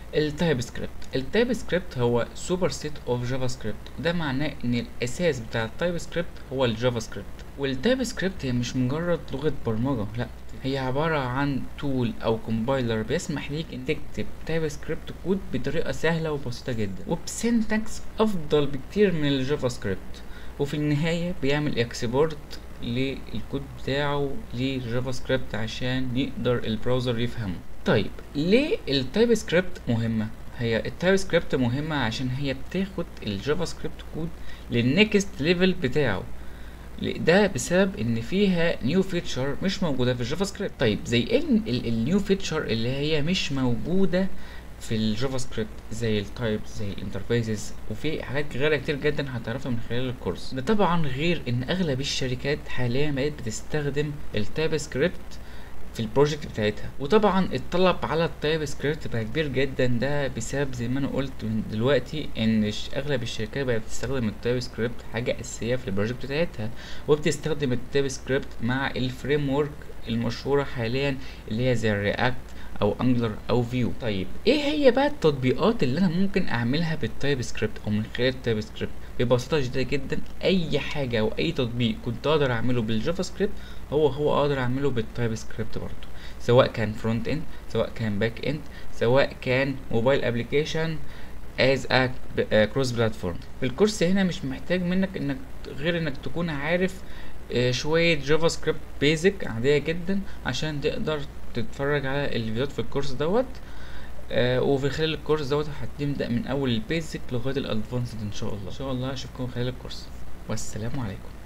التايب سكريبت التايب سكريبت هو سوبر سيت اوف جافا سكريبت ده معناه ان الاساس بتاع التايب سكريبت هو الجافا سكريبت والتايب سكريبت هي مش مجرد لغة برمجة لا هي عبارة عن تول او كومبايلر بيسمح ليك ان تكتب تايب سكريبت كود بطريقة سهلة وبسيطة جدا وبسنتكس افضل بكتير من الجافا سكريبت وفي النهاية بيعمل اكسبورت للكود بتاعه لجافا سكريبت عشان يقدر البراوزر يفهمه طيب ليه التايب سكريبت مهمة هي التايب سكريبت مهمة عشان هي بتاخد الجافا سكريبت كود للنكست ليفل بتاعه ده بسبب ان فيها نيو فيتشر مش موجوده في الجافا سكريبت طيب زي ايه النيو فيتشر اللي هي مش موجوده في الجافا سكريبت زي التايب زي الانترفيسز وفي حاجات غيرها كتير جدا هتعرفها من خلال الكورس ده طبعا غير ان اغلب الشركات حاليا بقت بتستخدم التايب سكريبت في البروجكت بتاعتها وطبعا الطلب على التايب سكريبت بقى كبير جدا ده بسبب زي ما انا قلت من دلوقتي ان اغلب الشركات بقت بتستخدم التايب سكريبت حاجه اساسيه في البروجكت بتاعتها وبتستخدم التايب سكريبت مع الفريم ورك المشهوره حاليا اللي هي زي الرياكت او انجلر او فيو طيب ايه هي بقى التطبيقات اللي انا ممكن اعملها بالتايب سكريبت او من خلال التايب سكريبت ببساطه شديده جدا اي حاجه او اي تطبيق كنت اقدر اعمله بالجافا سكريبت هو هو اقدر اعمله بالتايب سكريبت برضه سواء كان فرونت اند سواء كان باك اند سواء كان موبايل ابلكيشن از ا كروس بلاتفورم في الكورس هنا مش محتاج منك انك غير انك تكون عارف شوية جافا سكريبت بيزك عادية جدا عشان تقدر تتفرج على الفيديوهات في الكورس دوت آه وفي خلال الكورس دوت هتبدأ من أول البيزك لغاية الأدفانسد إن شاء الله إن شاء الله أشوفكم خلال الكورس والسلام عليكم